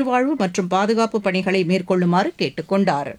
மறுவாழ்வு மற்றும் பாதுகாப்பு பணிகளை மேற்கொள்ளுமாறு கேட்டுக் கொண்டார்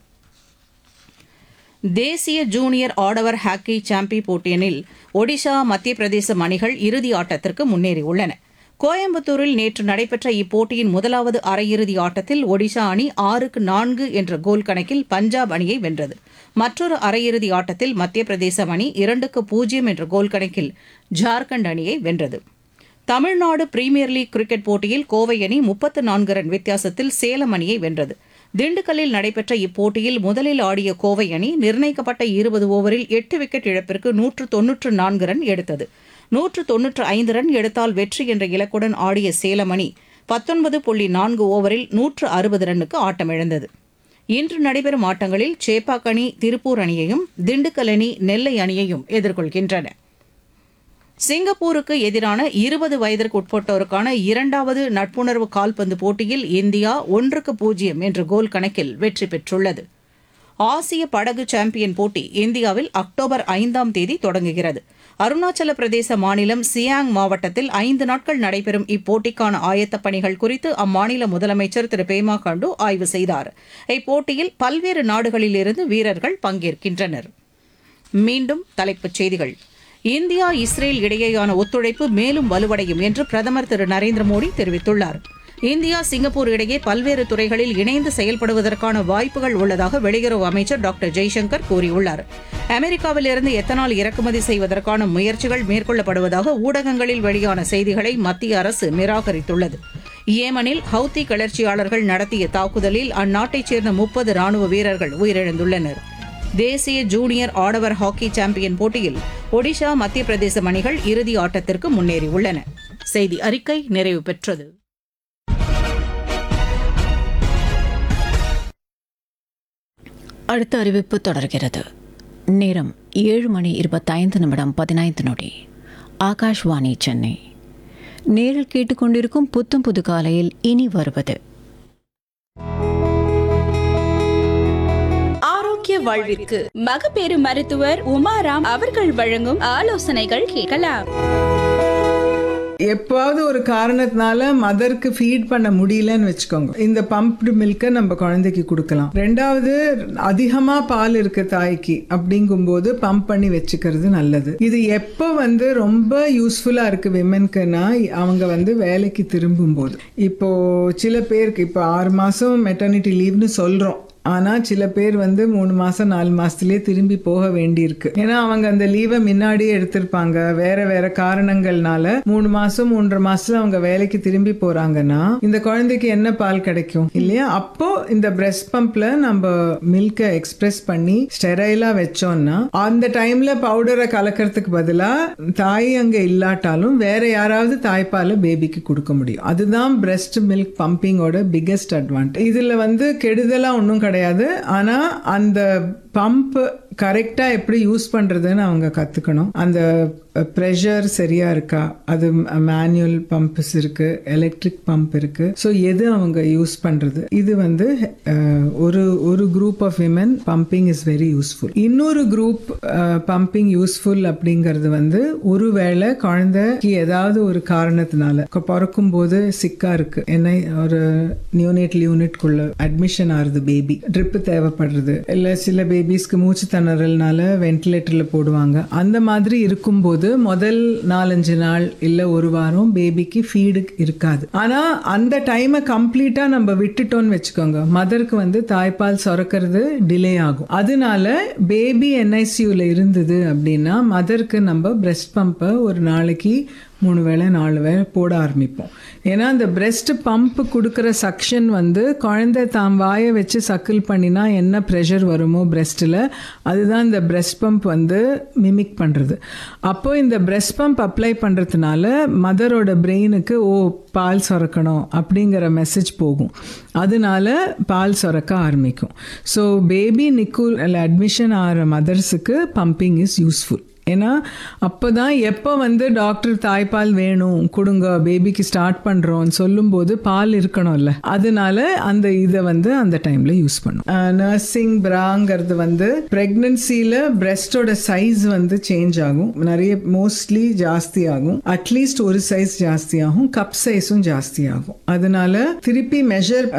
தேசிய ஜூனியர் ஆடவர் ஹாக்கி சாம்பி போட்டியனில் ஒடிஷா மத்திய பிரதேசம் அணிகள் இறுதி ஆட்டத்திற்கு முன்னேறியுள்ளன கோயம்புத்தூரில் நேற்று நடைபெற்ற இப்போட்டியின் முதலாவது அரையிறுதி ஆட்டத்தில் ஒடிஷா அணி ஆறுக்கு நான்கு என்ற கோல் கணக்கில் பஞ்சாப் அணியை வென்றது மற்றொரு அரையிறுதி ஆட்டத்தில் மத்திய பிரதேசம் அணி இரண்டுக்கு பூஜ்ஜியம் என்ற கோல் கணக்கில் ஜார்க்கண்ட் அணியை வென்றது தமிழ்நாடு பிரீமியர் லீக் கிரிக்கெட் போட்டியில் கோவை அணி முப்பத்து நான்கு ரன் வித்தியாசத்தில் சேலம் அணியை வென்றது திண்டுக்கல்லில் நடைபெற்ற இப்போட்டியில் முதலில் ஆடிய கோவை அணி நிர்ணயிக்கப்பட்ட இருபது ஓவரில் எட்டு விக்கெட் இழப்பிற்கு நூற்று தொன்னூற்று நான்கு ரன் எடுத்தது நூற்று தொன்னூற்று ஐந்து ரன் எடுத்தால் வெற்றி என்ற இலக்குடன் ஆடிய சேலம் அணி பத்தொன்பது புள்ளி நான்கு ஓவரில் நூற்று அறுபது ரன்னுக்கு ஆட்டமிழந்தது இன்று நடைபெறும் ஆட்டங்களில் சேப்பாக் அணி திருப்பூர் அணியையும் திண்டுக்கல் அணி நெல்லை அணியையும் எதிர்கொள்கின்றன சிங்கப்பூருக்கு எதிரான இருபது வயதிற்கு உட்பட்டோருக்கான இரண்டாவது நட்புணர்வு கால்பந்து போட்டியில் இந்தியா ஒன்றுக்கு பூஜ்ஜியம் என்ற கோல் கணக்கில் வெற்றி பெற்றுள்ளது ஆசிய படகு சாம்பியன் போட்டி இந்தியாவில் அக்டோபர் ஐந்தாம் தேதி தொடங்குகிறது அருணாச்சல பிரதேச மாநிலம் சியாங் மாவட்டத்தில் ஐந்து நாட்கள் நடைபெறும் இப்போட்டிக்கான ஆயத்தப் பணிகள் குறித்து அம்மாநில முதலமைச்சர் திரு பேமா கண்டு ஆய்வு செய்தார் இப்போட்டியில் பல்வேறு நாடுகளிலிருந்து வீரர்கள் பங்கேற்கின்றனர் மீண்டும் தலைப்புச் செய்திகள் இந்தியா இஸ்ரேல் இடையேயான ஒத்துழைப்பு மேலும் வலுவடையும் என்று பிரதமர் திரு நரேந்திர மோடி தெரிவித்துள்ளார் இந்தியா சிங்கப்பூர் இடையே பல்வேறு துறைகளில் இணைந்து செயல்படுவதற்கான வாய்ப்புகள் உள்ளதாக வெளியுறவு அமைச்சர் டாக்டர் ஜெய்சங்கர் கூறியுள்ளார் அமெரிக்காவிலிருந்து எத்தனால் இறக்குமதி செய்வதற்கான முயற்சிகள் மேற்கொள்ளப்படுவதாக ஊடகங்களில் வெளியான செய்திகளை மத்திய அரசு நிராகரித்துள்ளது ஏமனில் ஹவுத்தி கிளர்ச்சியாளர்கள் நடத்திய தாக்குதலில் அந்நாட்டைச் சேர்ந்த முப்பது ராணுவ வீரர்கள் உயிரிழந்துள்ளனர் தேசிய ஜூனியர் ஆடவர் ஹாக்கி சாம்பியன் போட்டியில் ஒடிஷா மத்திய பிரதேசம் அணிகள் இறுதி ஆட்டத்திற்கு முன்னேறியுள்ளன செய்தி அறிக்கை நிறைவு பெற்றது அடுத்த அறிவிப்பு தொடர்கிறது நேரம் ஏழு மணி இருபத்தைந்து நிமிடம் பதினைந்து நொடி ஆகாஷ்வாணி சென்னை நேரில் கேட்டுக்கொண்டிருக்கும் புத்தம் புது காலையில் இனி வருவது ஆரோக்கிய வாழ்விற்கு மகப்பேறு மருத்துவர் உமாராம் அவர்கள் வழங்கும் ஆலோசனைகள் கேட்கலாம் எப்பாவது ஒரு காரணத்தினால மதருக்கு ஃபீட் பண்ண முடியலன்னு வச்சுக்கோங்க இந்த பம்ப்டு மில்கை நம்ம குழந்தைக்கு கொடுக்கலாம் ரெண்டாவது அதிகமா பால் இருக்கு தாய்க்கு அப்படிங்கும்போது பம்ப் பண்ணி வச்சுக்கிறது நல்லது இது எப்போ வந்து ரொம்ப யூஸ்ஃபுல்லா இருக்கு விமென்க்குன்னா அவங்க வந்து வேலைக்கு திரும்பும்போது இப்போ சில பேருக்கு இப்போ ஆறு மாசம் மெட்டர்னிட்டி லீவ்னு சொல்றோம் ஆனா சில பேர் வந்து மூணு மாசம் நாலு மாசத்துலயே திரும்பி போக வேண்டியிருக்கு ஏன்னா அவங்க அந்த லீவை முன்னாடியே எடுத்திருப்பாங்க வேற வேற காரணங்கள்னால மூணு மாசம் மூன்றரை மாசத்துல அவங்க வேலைக்கு திரும்பி போறாங்கன்னா இந்த குழந்தைக்கு என்ன பால் கிடைக்கும் இல்லையா அப்போ இந்த பிரஸ்ட் பம்ப்ல நம்ம மில்கை எக்ஸ்பிரஸ் பண்ணி ஸ்டெரைலா வச்சோம்னா அந்த டைம்ல பவுடரை கலக்கிறதுக்கு பதிலா தாய் அங்க இல்லாட்டாலும் வேற யாராவது தாய்ப்பாலை பேபிக்கு கொடுக்க முடியும் அதுதான் பிரஸ்ட் மில்க் பம்பிங்கோட பிக்கெஸ்ட் அட்வான்டேஜ் இதுல வந்து கெடுதலா ஒன்றும் கிடையாது ஆனா அந்த பம்ப் கரெக்டா எப்படி யூஸ் பண்றதுன்னு அவங்க கத்துக்கணும் அந்த ப்ரெஷர் சரியா இருக்கா அது மேனுவல் பம்ப்ஸ் இருக்கு எலக்ட்ரிக் பம்ப் இருக்கு ஸோ எது அவங்க யூஸ் பண்றது இது வந்து அஹ், ஒரு ஒரு group of women pumping is very useful இன்னொரு குரூப் பம்பிங் யூஸ்ஃபுல் அப்படிங்கிறது வந்து ஒருவேளை குழந்தைக்கு ஏதாவது ஒரு காரணத்தினால கொ- பிறக்கும் போது சிக்கா இருக்கு என்ன ஒரு நியூனேட்டல் யூனிட்குள்ள அட்மிஷன் ஆகுது பேபி ட்ரிப் தேவைப்படுறது இல்ல சில பேபிஸ்க்கு மூச்சு திணறல்னால வென்டிலேட்டர்ல போடுவாங்க அந்த மாதிரி இருக்கும்போது முதல் நாலஞ்சு நாள் இல்ல ஒரு வாரம் பேபிக்கு ஃபீடு இருக்காது ஆனா அந்த டைமை கம்ப்ளீட்டா நம்ம விட்டுட்டோம்னு வச்சுக்கோங்க மதருக்கு வந்து தாய்ப்பால் சுரக்கிறது டிலே ஆகும் அதனால பேபி என்ஐசியூல இருந்தது அப்படின்னா மதருக்கு நம்ம பிரஸ்ட் பம்பை ஒரு நாளைக்கு மூணு வேளை நாலு வேளை போட ஆரம்பிப்போம் ஏன்னா அந்த பிரஸ்ட் பம்ப் கொடுக்குற சக்ஷன் வந்து குழந்தை தாம் வாயை வச்சு சக்கிள் பண்ணினா என்ன ப்ரெஷர் வருமோ பிரஸ்ட்டில் அதுதான் இந்த பிரஸ்ட் பம்ப் வந்து மிமிக் பண்ணுறது அப்போ இந்த பிரஸ்ட் பம்ப் அப்ளை பண்ணுறதுனால மதரோட பிரெயினுக்கு ஓ பால் சுரக்கணும் அப்படிங்கிற மெசேஜ் போகும் அதனால பால் சுரக்க ஆரம்பிக்கும் ஸோ பேபி நிக்கூல் அட்மிஷன் ஆகிற மதர்ஸுக்கு பம்பிங் இஸ் யூஸ்ஃபுல் ஏன்னா அப்போ தான் எப்போ வந்து டாக்டர் தாய்ப்பால் வேணும் கொடுங்க பேபிக்கு ஸ்டார்ட் பண்ணுறோம்னு சொல்லும்போது பால் இருக்கணும்ல அதனால அந்த இதை வந்து அந்த டைமில் யூஸ் பண்ணும் நர்சிங் பிராங்கிறது வந்து ப்ரெக்னன்சியில் பிரஸ்டோட சைஸ் வந்து சேஞ்ச் ஆகும் நிறைய மோஸ்ட்லி ஜாஸ்தி ஆகும் அட்லீஸ்ட் ஒரு சைஸ் ஜாஸ்தி ஆகும் கப் சைஸும் ஜாஸ்தி ஆகும் அதனால திருப்பி மெஷர்